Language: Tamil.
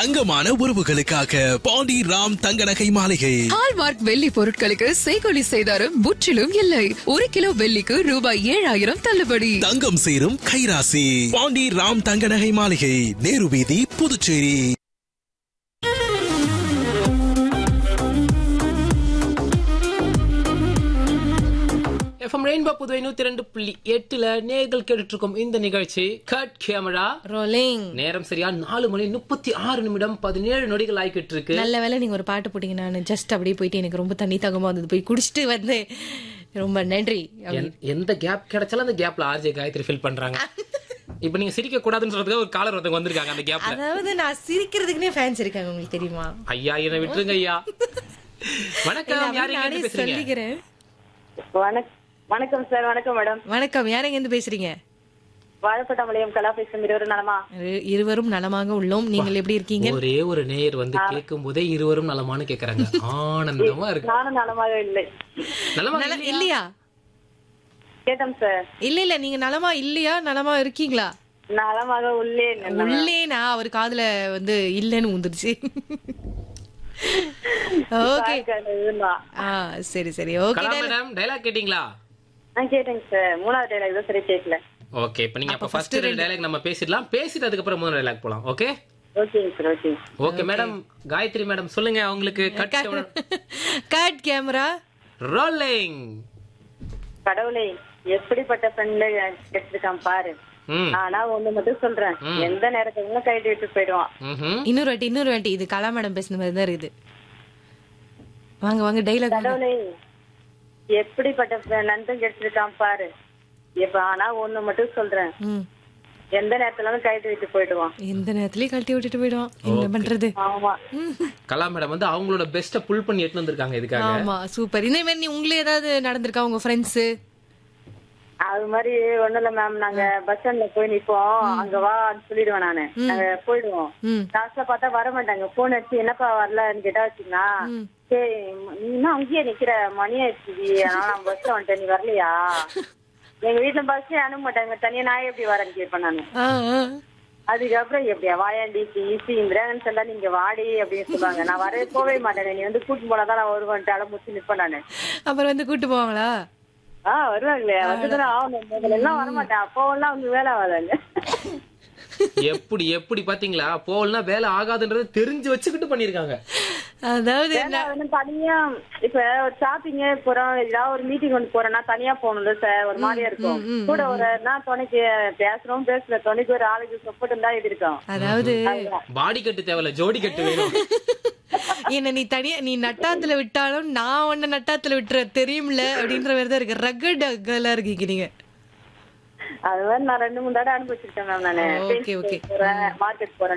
தங்கமான உறவுகளுக்காக பாண்டி ராம் தங்க நகை மாளிகை ஹால்மார்க் வெள்ளி பொருட்களுக்கு செய்கொலி செய்தாரும் முற்றிலும் இல்லை ஒரு கிலோ வெள்ளிக்கு ரூபாய் ஏழாயிரம் தள்ளுபடி தங்கம் சேரும் கைராசி பாண்டி ராம் தங்க நகை மாளிகை நேரு வீதி புதுச்சேரி எஃப்எம் ரெயின்போ புதுவை நூத்தி ரெண்டு புள்ளி எட்டுல நேர்கள் கேட்டுட்டு இருக்கோம் இந்த நிகழ்ச்சி கட் கேமரா ரோலிங் நேரம் சரியா நாலு மணி முப்பத்தி ஆறு நிமிடம் பதினேழு நொடிகள் ஆகிக்கிட்டு இருக்கு நல்ல வேளை நீங்க ஒரு பாட்டு போட்டீங்க நான் ஜஸ்ட் அப்படியே போயிட்டு எனக்கு ரொம்ப தண்ணி தகமா வந்தது போய் குடிச்சிட்டு வந்து ரொம்ப நன்றி அப்படி. என்- எந்த கேப் கிடைச்சாலும் அந்த கேப்ல ஆர்ஜே காயத்ரி ஃபில் பண்றாங்க இப்ப நீங்க சிரிக்க கூடாதுன்னு சொல்றதுக்கு ஒரு காலர் ஒருத்தவங்க வந்திருக்காங்க அந்த கேப்ல அதாவது நான் சிரிக்கிறதுக்குனே ஃபேன்ஸ் இருக்காங்க உங்களுக்கு தெரியுமா ஐயா என்ன விட்டுருங்க ஐயா இல்ல, வணக்கம் அப்படி யாரு நானே இங்க பேசுறீங்க சொல்லிக்கிறேன் வணக்- வணக்கம் சார் வணக்கம் மேடம் வணக்கம் யாருங்க இருந்து பேசுறீங்க வாழப்பட்டமலையம் கலா பேசும் இருவரும் நலமா இரு- இருவரும் நலமாக உள்ளோம் நீங்கள் எப்படி இருக்கீங்க ஒரே ஒரு நேயர் வந்து கேட்கும் போதே இருவரும் நலமானு கேக்குறாங்க ஆனந்தமா இருக்கு நானும் நலமாக இல்லை நலமா நல- இல்லையா? இல்லையா கேட்டோம் சார் இல்ல இல்ல நீங்க நலமா இல்லையா நலமா இருக்கீங்களா நலமாக உள்ளே உள்ளேனா அவர் காதுல வந்து இல்லன்னு வந்துருச்சு ஓகே ஆ சரி சரி ஓகே கலா மேடம் டைலாக் கேட்டீங்களா நான் கேட்டேங்க சார் மூணாவது டைலாக் தான் சரி கேட்கல ஓகே இப்ப நீங்க அப்ப ஃபர்ஸ்ட் ரெண்டு டைலாக் நம்ம பேசிடலாம் பேசிட்டு அதுக்கப்புறம் மூணு டைலாக் போலாம் ஓகே ஓகேங்க sir okay okay madam Gayathri madam சொல்லுங்க அவங்களுக்கு கட் கட் கேமரா ரோலிங் கடவுளை எப்படிப்பட்ட ஃப்ரெண்ட் கிடைச்சிருக்கான் பாரு ம் ஆனா ஒண்ணு மட்டும் சொல்றேன் எந்த நேரத்துல கைட்டு விட்டு போயிடுவான் ம்ஹும். இன்னொரு வாட்டி இன்னொரு வாட்டி இது கலா மேடம் பேசுன மாதிரி தான் இருக்குது வாங்க வாங்க டைலாக் கடவுளை எப்படிப்பட்ட friend நண்பன் கிடைச்சிருக்கான் பாரு இப்ப ஆனா ஒண்ணு மட்டும் சொல்றேன் ம் எந்த நேரத்துல கைட்டு விட்டு போயிடுவான் எந்த நேரத்துலயும் கழட்டி விட்டுட்டு போயிடுவான் என்ன பண்றது ஆமா கலா மேடம் வந்து அவங்களோட பெஸ்ட புல் பண்ணி எடுத்து வந்திருக்காங்க இதுக்காக ஆமா சூப்பர் இந்த மாதிரி நீ உங்களுக்கு ஏதாவது நடந்திருக்கா உங்க ஃப்ரெண்ட்ஸ் அது மாதிரி ஒண்ணும் இல்ல மேம் நாங்க பஸ் ஸ்டாண்ட்ல போய் நிப்போம் அங்க வான்னு சொல்லிடுவேன் நானு நாங்க போயிடுவோம் ம் லாஸ்ட்ல பார்த்தா வர மாட்டாங்க போன் அடிச்சு என்னப்பா வரலன்னு கேட்டா வச்சுங்களா சரி நீ இன்னும் அங்கேயே நிக்கிற மணி ஆயிடுச்சு ஆனா நான் பஸ்ல வந்துட்டேன் நீ வரலையா எங்க வீட்டுல பஸ்ஸே அனுப்ப மாட்டாங்க தனியா நான் எப்படி வரேன்னு கேட்பேன் நானு ஆ ஆ. அதுக்கப்புறம் எப்படியா வாயாண்டி ஈஸி இந்திராகன் செல்லா நீங்க வாடி அப்படின்னு சொல்லுவாங்க நான் வரவே போவே மாட்டேன் நீ வந்து கூட்டிட்டு போனாதான் நான் வருவேன்ட்டு அலை முடிச்சு நிப்பேன் நானு அப்புறம் வந்து கூட்டு போவாங்களா ஆஹ் வருவாங்களே வந்துதான் ஆகணும் முதல்ல எல்லாம் வரமாட்டேன் அப்போவெல்லாம் வந்து வேலை ஆகாதாங்க எப்படி எப்படி பாத்தீங்களா போகலனா வேலை ஆகாதுன்றது தெரிஞ்சு வச்சுக்கிட்டு பண்ணிருக்காங்க அதாவது வேலை வந்து தனியா இப்ப ஒரு ஷாப்பிங் போறோம் ஏதாவது ஒரு மீட்டிங் ஒன்று போறோம்னா தனியா போகணும்ல சார் ஒரு மாதிரியா இருக்கும் கூட ஒரு நான் துணைக்கு பேசுறோம் பேசல துணைக்கு ஒரு ஆளுக்கு சப்போர்ட் இருந்தா இது இருக்கும் அதாவது பாடி கட்டு தேவையில்ல ஜோடி கட்டு வேணும் என்ன நீ தனியா நீ நட்டாத்துல விட்டாலும் நான் உன்ன நட்டாத்துல விட்டுற தெரியும்ல அப்படின்ற மாதிரி தான் இருக்கு ரகட் அகலா இருக்கீங்க நீங்க அது மாதிரி நான் ரெண்டு மூணு தடவை அனுபவிச்சிருக்கேன் மேம் நானு Okay, okay. போறேன் மார்க்கெட் போறேன்